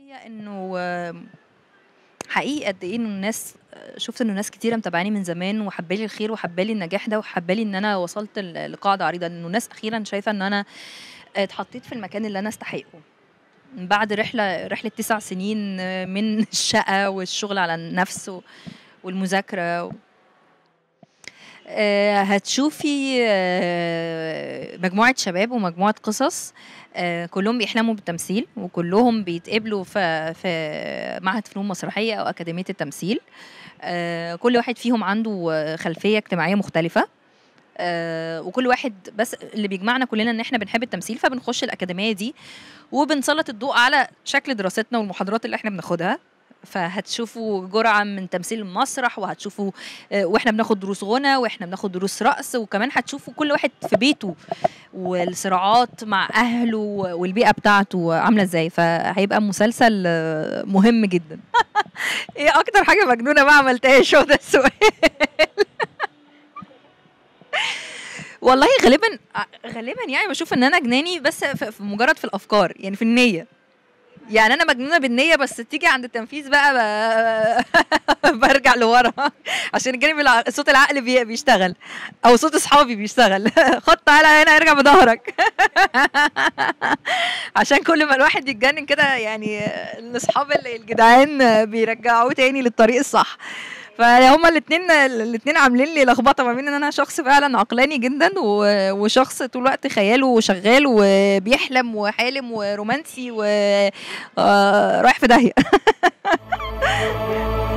هي انه آم، حقيقي قد ايه انه الناس شفت انه ناس كتيره متابعاني من زمان وحبالي الخير وحبالي النجاح ده وحبالي ان انا وصلت ل- لقاعده عريضه انه ناس اخيرا شايفه ان انا اتحطيت في المكان اللي انا استحقه بعد رحله رحله تسع سنين من الشقه والشغل على النفس و- والمذاكره و... آه، هتشوفي آه، مجموعة شباب ومجموعة قصص آه، كلهم بيحلموا بالتمثيل وكلهم بيتقابلوا في في معهد فنون مسرحية أو أكاديمية التمثيل آه، كل واحد فيهم عنده آه، خلفية اجتماعية مختلفة آه، وكل واحد بس اللي بيجمعنا كلنا ان احنا بنحب التمثيل فبنخش الأكاديمية دي وبنسلط الضوء على شكل دراستنا والمحاضرات اللي احنا بناخدها فهتشوفوا جرعة من تمثيل المسرح وهتشوفوا آه، واحنا بناخد دروس غنى واحنا بناخد دروس رقص وكمان هتشوفوا كل واحد في بيته والصراعات مع اهله والبيئه بتاعته عامله ازاي فهيبقى مسلسل آه، مهم جدا ايه اكتر حاجه مجنونه بقى عملتهاش هو ده السؤال والله غالبا غالبا يعني بشوف ان انا جناني بس في في مجرد في الافكار يعني في النيه يعني انا مجنونه بالنيه بس تيجي عند التنفيذ بقى ب... برجع لورا عشان الجانب الع... صوت العقل بي... بيشتغل او صوت اصحابي بيشتغل خط تعالى هنا ارجع بظهرك عشان كل ما الواحد يتجنن كده يعني الاصحاب ال- الجدعان بيرجعوه تاني للطريق الصح فهما الاثنين الاثنين عاملين لي لخبطه ما بين ان انا شخص فعلا عقلاني جدا و- وشخص طول الوقت خياله شغال وبيحلم وحالم ورومانسي ورايح في داهيه